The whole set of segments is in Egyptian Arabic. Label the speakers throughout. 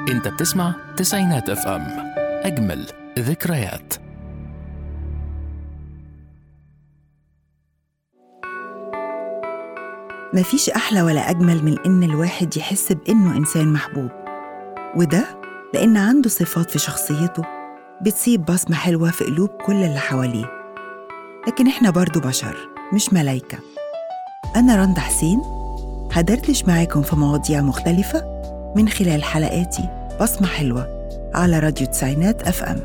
Speaker 1: انت بتسمع تسعينات اف ام اجمل ذكريات
Speaker 2: مفيش أحلى ولا أجمل من إن الواحد يحس بإنه إنسان محبوب وده لأن عنده صفات في شخصيته بتسيب بصمة حلوة في قلوب كل اللي حواليه لكن إحنا برضو بشر مش ملايكة أنا رندا حسين هدردش معاكم في مواضيع مختلفة من خلال حلقاتي بصمة حلوة على راديو تسعينات أف أم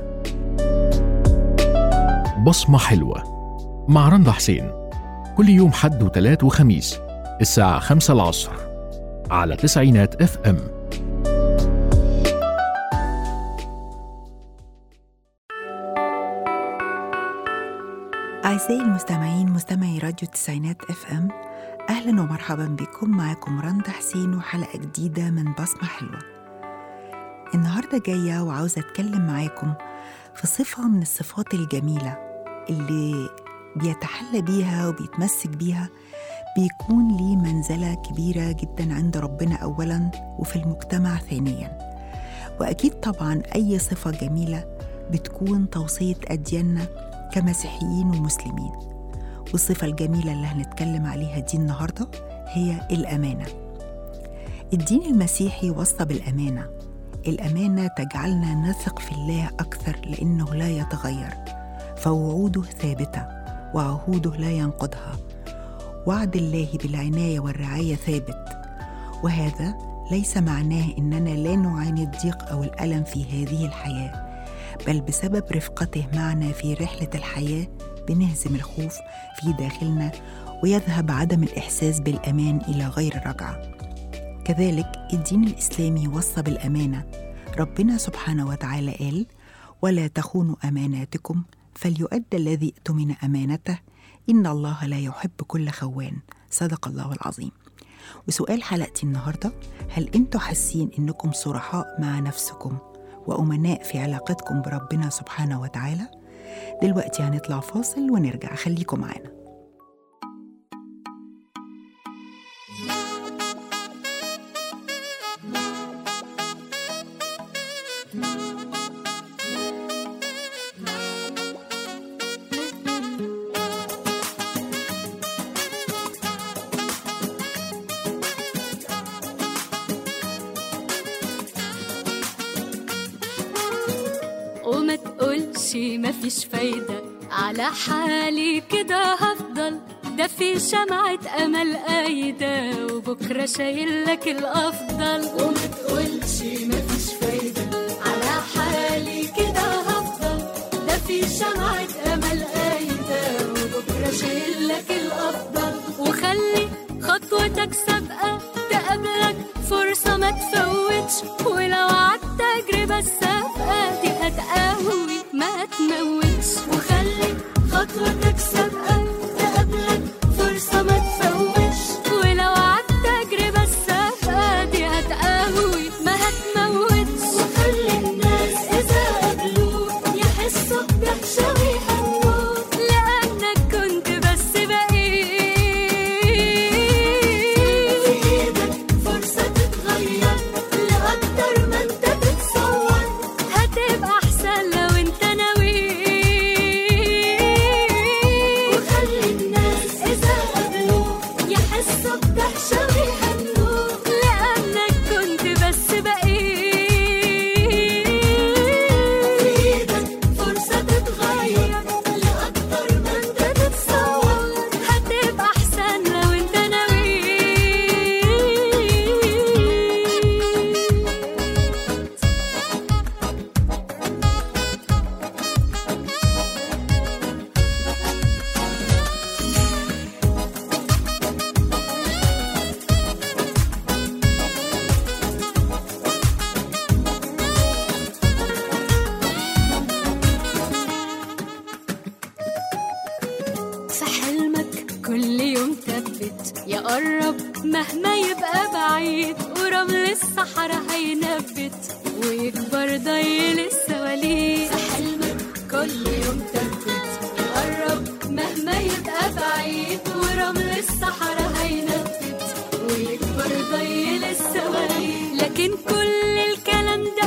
Speaker 1: بصمة حلوة مع رندا حسين كل يوم حد وتلات وخميس الساعة خمسة العصر على تسعينات اف ام
Speaker 2: أعزائي المستمعين مستمعي راديو التسعينات اف ام أهلا ومرحبا بكم معاكم رندا حسين وحلقة جديدة من بصمة حلوة النهاردة جاية وعاوزة أتكلم معاكم في صفة من الصفات الجميلة اللي بيتحلى بيها وبيتمسك بيها بيكون ليه منزلة كبيرة جدا عند ربنا أولا وفي المجتمع ثانيا وأكيد طبعا أي صفة جميلة بتكون توصية أدياننا كمسيحيين ومسلمين والصفة الجميلة اللي هنتكلم عليها دي النهاردة هي الأمانة الدين المسيحي وصى بالأمانة الأمانة تجعلنا نثق في الله أكثر لأنه لا يتغير فوعوده ثابتة وعهوده لا ينقضها وعد الله بالعناية والرعاية ثابت وهذا ليس معناه إننا لا نعاني الضيق أو الألم في هذه الحياة بل بسبب رفقته معنا في رحلة الحياة بنهزم الخوف في داخلنا ويذهب عدم الإحساس بالأمان إلى غير رجعة كذلك الدين الإسلامي وصى بالأمانة ربنا سبحانه وتعالى قال ولا تخونوا أماناتكم فليؤدى الذي اؤتمن أمانته إن الله لا يحب كل خوان صدق الله العظيم وسؤال حلقتي النهاردة هل أنتوا حاسين إنكم صرحاء مع نفسكم وأمناء في علاقتكم بربنا سبحانه وتعالى؟ دلوقتي هنطلع فاصل ونرجع خليكم معانا
Speaker 3: وما تقولش مفيش فايدة على حالي كده هفضل ده في شمعة أمل قايدة وبكرة شايل لك الأفضل وما تقولش مفيش فايدة على حالي كده هفضل ده في شمعة أمل قايدة وبكرة شايل لك الأفضل وخلي خطوتك سابقة تقابلك فرصة ما تفوتش ولو عدت تجربة السابقة دي هتقوي ما تموتش وخلي خطوتك سابقة تقابلك فرصة ما تفوتش ولو عدت تجربة السابقة دي هتقوي ما هتموتش وخلي الناس إذا قابلوك يحسوا بدهشة ويهنوك لأنك كنت بس بقيت في إيدك فرصة تتغير لأكتر ما أنت تتصور هتبقى أحسن لو أنت ناوي وخلي الناس إذا قابلوك يحسوا بدهشة ويهنوك لأنك كنت بس بقيت في إيدك فرصة تتغير لأكتر ما أنت تتصور هتبقى أحسن لو أنت ناوي في حلمك كل يوم ثبت يا قرب مهما يبقى بعيد ورمل الصحراء هينبت ويكبر ضيل السواليف في حلمك كل يوم ثبت يا قرب مهما يبقى بعيد ورمل الصحراء هينبت ويكبر ضيل السواليف لكن كل الكلام ده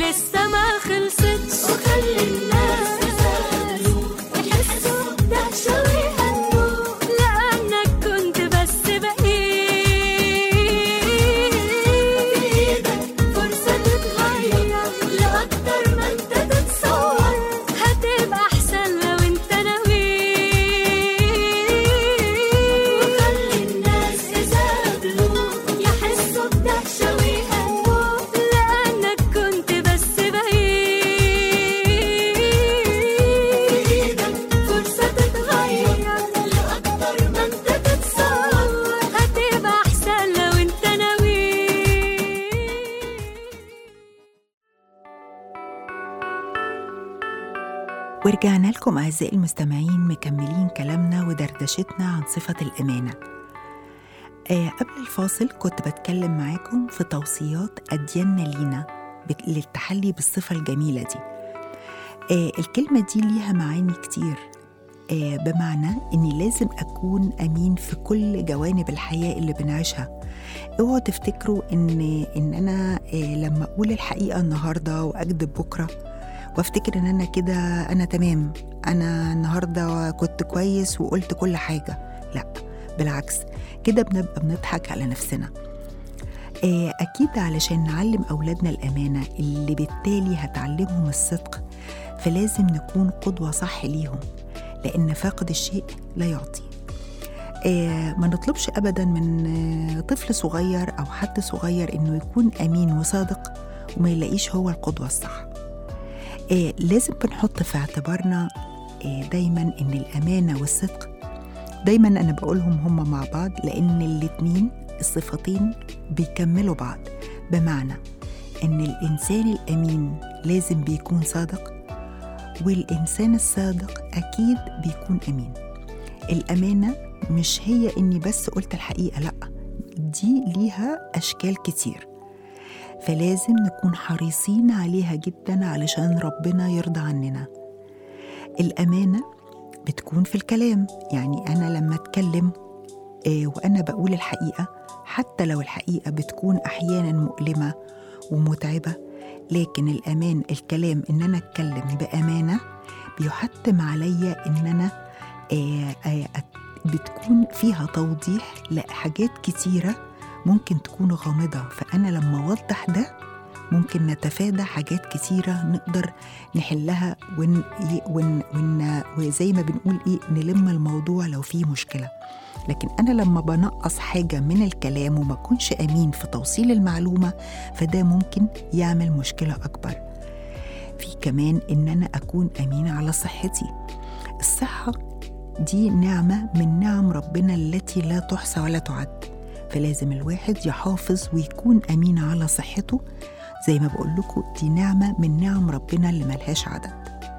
Speaker 3: لسه ما خلصتش وخلي الناس يسألوا يحسوا بدهشة ويهنوا لأنك كنت بس بقيت بإيدك فرصة تتغير لأكتر ما أنت تتصور هتبقى أحسن لو أنت ناوي وخلي الناس يسابلوا يحسوا بدهشة ويهنوا لأنك كنت بس بقيت بإيدك فرصة تتغير لأكتر ما أنت تتصور هتبقى أحسن لو أنت ناوي
Speaker 2: ورجعنا لكم أعزائي المستمعين مكملين كلامنا ودردشتنا عن صفة الأمانة آه قبل الفاصل كنت بتكلم معاكم في توصيات أدياننا لينا بت- للتحلي بالصفة الجميلة دي آه الكلمة دي ليها معاني كتير آه بمعنى إني لازم أكون أمين في كل جوانب الحياة اللي بنعيشها اوعوا تفتكروا إن إن أنا آه لما أقول الحقيقة النهاردة وأكذب بكرة وافتكر ان انا كده انا تمام انا النهارده كنت كويس وقلت كل حاجه لا بالعكس كده بنبقى بنضحك على نفسنا آه، اكيد علشان نعلم اولادنا الامانه اللي بالتالي هتعلمهم الصدق فلازم نكون قدوه صح ليهم لان فاقد الشيء لا يعطي آه، ما نطلبش ابدا من آه، طفل صغير او حد صغير انه يكون امين وصادق وما يلاقيش هو القدوه الصح آه لازم بنحط في اعتبارنا آه دايما ان الامانه والصدق دايما انا بقولهم هما مع بعض لان الاتنين الصفتين بيكملوا بعض بمعنى ان الانسان الامين لازم بيكون صادق والانسان الصادق اكيد بيكون امين الامانه مش هي اني بس قلت الحقيقه لا دي ليها اشكال كتير فلازم نكون حريصين عليها جدا علشان ربنا يرضى عننا الأمانة بتكون في الكلام يعني أنا لما أتكلم آه، وأنا بقول الحقيقة حتى لو الحقيقة بتكون أحيانا مؤلمة ومتعبة لكن الأمان الكلام إن أنا أتكلم بأمانة بيحتم عليا إن أنا آه، آه، أت- بتكون فيها توضيح لحاجات كتيرة ممكن تكون غامضة فأنا لما أوضح ده ممكن نتفادى حاجات كتيرة نقدر نحلها ون... ون... ون... وزي ما بنقول إيه نلم الموضوع لو فيه مشكلة لكن أنا لما بنقص حاجة من الكلام وما أكونش أمين في توصيل المعلومة فده ممكن يعمل مشكلة أكبر في كمان إن أنا أكون أمين على صحتي الصحة دي نعمة من نعم ربنا التي لا تحصى ولا تعد فلازم الواحد يحافظ ويكون أمين على صحته زي ما بقول لكم دي نعمة من نعم ربنا اللي ملهاش عدد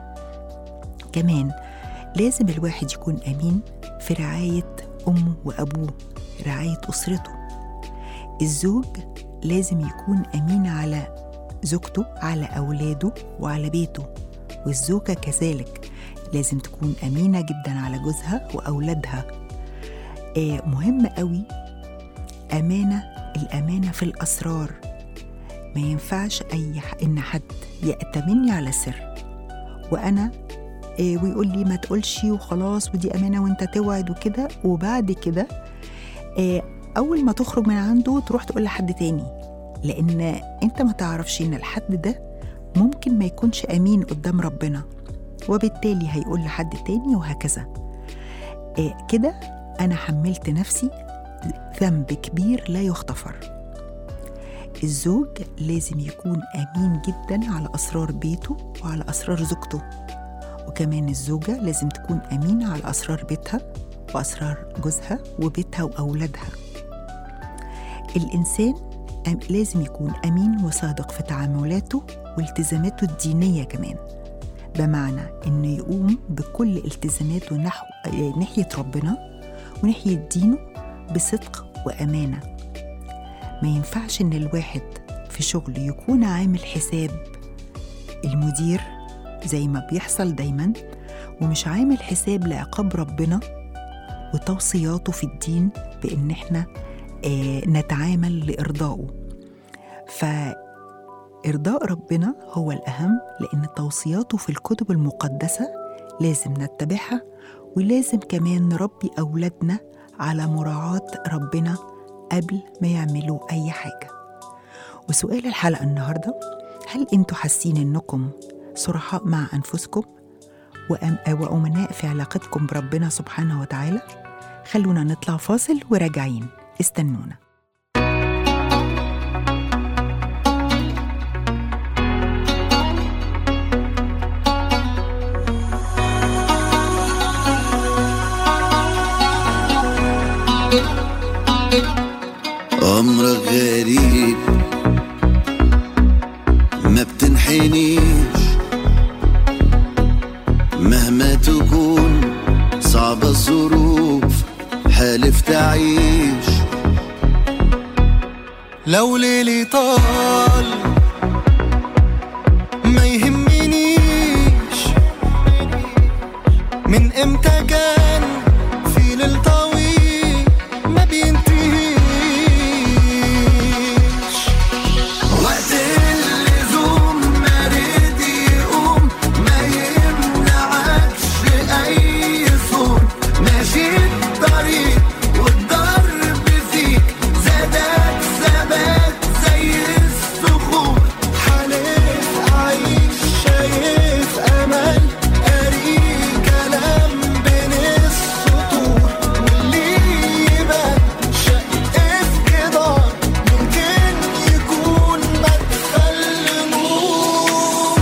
Speaker 2: كمان لازم الواحد يكون أمين في رعاية أمه وأبوه رعاية أسرته الزوج لازم يكون أمين على زوجته على أولاده وعلى بيته والزوجة كذلك لازم تكون أمينة جدا على جوزها وأولادها آه مهم قوي أمانة الأمانة في الأسرار ما ينفعش أي ح- إن حد يأتمني على سر وأنا آه ويقول لي ما تقولش وخلاص ودي أمانة وأنت توعد وكده وبعد كده آه أول ما تخرج من عنده تروح تقول لحد تاني لأن أنت ما تعرفش إن الحد ده ممكن ما يكونش أمين قدام ربنا وبالتالي هيقول لحد تاني وهكذا آه كده أنا حملت نفسي ذنب كبير لا يغتفر الزوج لازم يكون أمين جدا على أسرار بيته وعلى أسرار زوجته وكمان الزوجة لازم تكون أمينة على أسرار بيتها وأسرار جوزها وبيتها وأولادها الإنسان أم- لازم يكون أمين وصادق في تعاملاته والتزاماته الدينية كمان بمعنى إنه يقوم بكل التزاماته نحو آه، ناحية ربنا وناحية دينه بصدق وأمانة ما ينفعش إن الواحد في شغل يكون عامل حساب المدير زي ما بيحصل دايما ومش عامل حساب لعقاب ربنا وتوصياته في الدين بإن إحنا آه نتعامل لإرضائه إرضاء ربنا هو الأهم لأن توصياته في الكتب المقدسة لازم نتبعها ولازم كمان نربي أولادنا على مراعاة ربنا قبل ما يعملوا أي حاجة وسؤال الحلقة النهاردة هل أنتوا حاسين إنكم صرحاء مع أنفسكم وأم- وأمناء في علاقتكم بربنا سبحانه وتعالى؟ خلونا نطلع فاصل وراجعين استنونا
Speaker 4: أمرك غريب ما بتنحنيش مهما تكون صعبة الظروف حالف تعيش
Speaker 5: لو ليلي طال ما يهمنيش من امتى كان في ليل طويل ما بينتهيش
Speaker 4: وقت اللزوم ما رد يقوم ما يمنعكش أي صوت ماشي الطريق والضرب فيك زادك ثبات زي الصخور
Speaker 5: حالف عايش شايف امل قاري كلام بين السطور واللي يبان شق في جدار ممكن يكون مدخل نور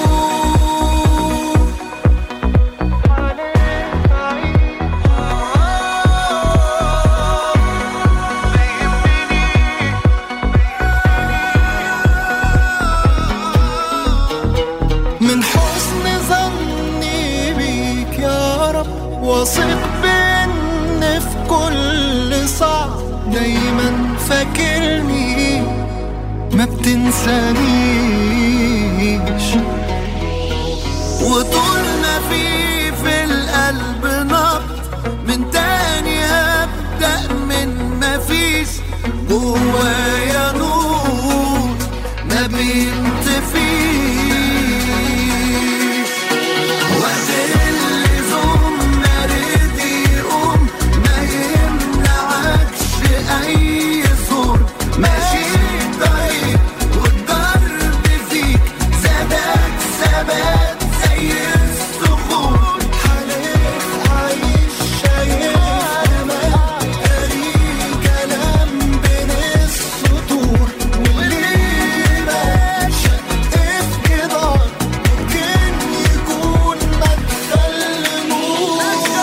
Speaker 5: من حسن ظني بيك يا رب واثق بان في كل صعب دايما فاكرني ما بتنسانيش
Speaker 4: وطول ما في في القلب نبض من تاني هبدأ من ما فيش جوايا نور ما بينطفيش وقت اللزوم ما رد يقوم ما يمنعكش أي صور ماشي طريق والضرب فيك زادك ثبات زي الصخور
Speaker 5: حالف عايش شايف امل قاري كلام بين السطور واللي ماشي في جدار ممكن يكون مدخل نور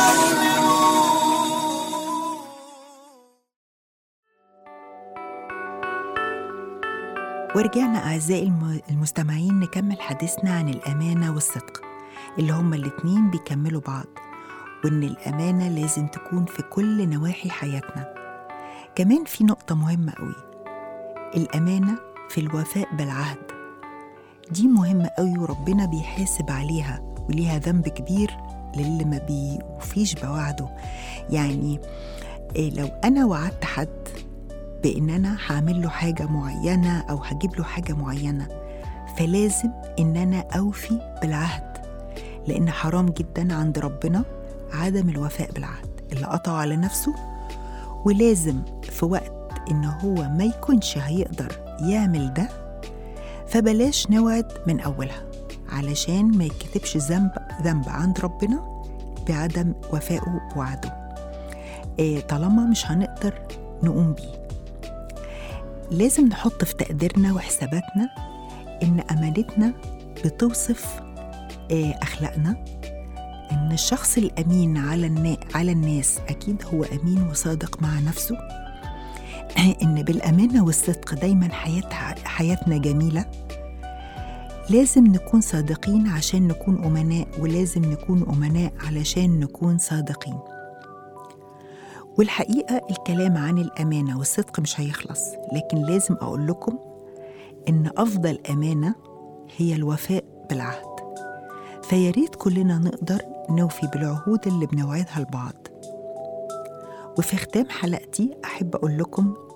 Speaker 2: ورجعنا أعزائي الم- المستمعين نكمل حديثنا عن الأمانة والصدق اللي هما الاتنين بيكملوا بعض وإن الأمانة لازم تكون في كل نواحي حياتنا كمان في نقطة مهمة قوي الأمانة في الوفاء بالعهد دي مهمة قوي وربنا بيحاسب عليها وليها ذنب كبير للي ما بيوفيش بوعده يعني إيه لو أنا وعدت حد بإن أنا هعمل له حاجة معينة أو هجيب له حاجة معينة فلازم إن أنا أوفي بالعهد لأن حرام جدا عند ربنا عدم الوفاء بالعهد اللي قطعه على نفسه ولازم في وقت إن هو ما يكونش هيقدر يعمل ده فبلاش نوعد من أولها علشان ما يكتبش ذنب ذنب عند ربنا بعدم وفائه بوعده إيه طالما مش هنقدر نقوم بيه لازم نحط في تقديرنا وحساباتنا إن أمانتنا بتوصف آه، أخلاقنا إن الشخص الأمين على النا... على الناس أكيد هو أمين وصادق مع نفسه إن بالأمانة والصدق دايما حياتها حياتنا جميلة لازم نكون صادقين عشان نكون أمناء ولازم نكون أمناء علشان نكون صادقين والحقيقة الكلام عن الأمانة والصدق مش هيخلص لكن لازم أقول لكم إن أفضل أمانة هي الوفاء بالعهد فياريت كلنا نقدر نوفي بالعهود اللي بنوعدها لبعض وفي ختام حلقتي أحب أقول لكم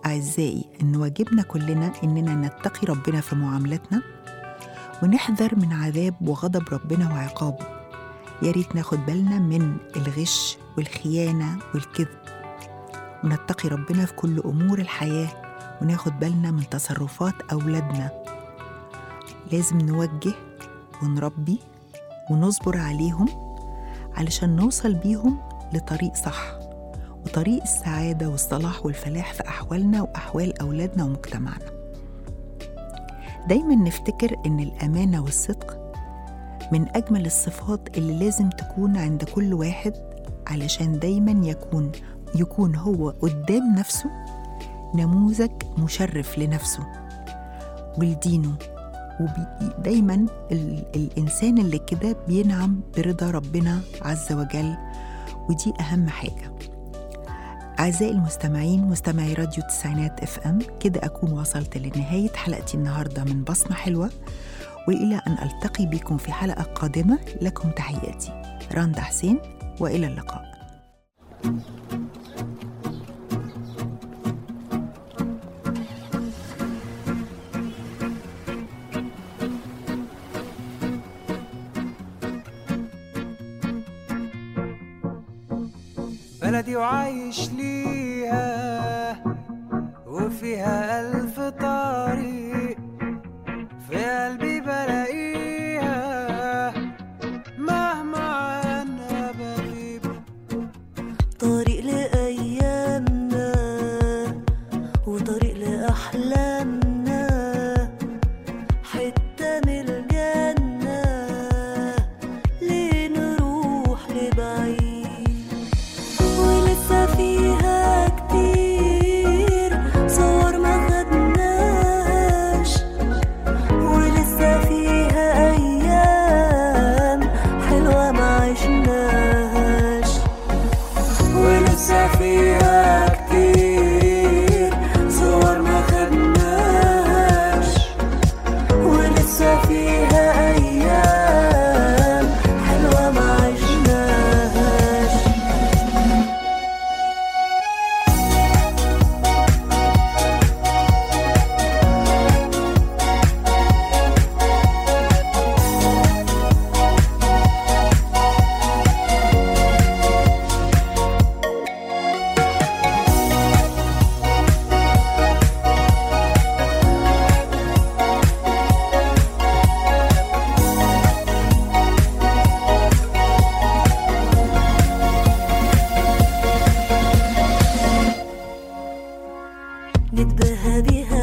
Speaker 2: أعزائي إن واجبنا كلنا إننا نتقي ربنا في معاملتنا ونحذر من عذاب وغضب ربنا وعقابه يا ريت ناخد بالنا من الغش والخيانة والكذب ونتقي ربنا في كل أمور الحياة وناخد بالنا من تصرفات أولادنا لازم نوجه ونربي ونصبر عليهم علشان نوصل بيهم لطريق صح وطريق السعادة والصلاح والفلاح في أحوالنا وأحوال أولادنا ومجتمعنا دايما نفتكر إن الأمانة والصدق من أجمل الصفات اللي لازم تكون عند كل واحد علشان دايما يكون يكون هو قدام نفسه نموذج مشرف لنفسه ولدينه ودايما ال- الإنسان اللي كده بينعم برضا ربنا عز وجل ودي أهم حاجة أعزائي المستمعين مستمعي راديو التسعينات اف ام كده أكون وصلت لنهاية حلقتي النهاردة من بصمة حلوة وإلى أن ألتقي بكم في حلقة قادمة لكم تحياتي راندا حسين وإلى اللقاء
Speaker 6: بلدي وعايش ليها وفيها ألف طريق في قلبي بلاقيها مهما عنها بغيب
Speaker 7: طريق لأيامنا وطريق لأحلامنا حتة من الجنة ليه نروح لبعيد ولسه فيها كتير صور ما خدناش ولسه فيها أيام حلوة ما عشناش
Speaker 6: ولسه فيها كتير صور ما خدناش
Speaker 7: ولسه فيها أيام حلوة ما عشناهاش نتباهى بيها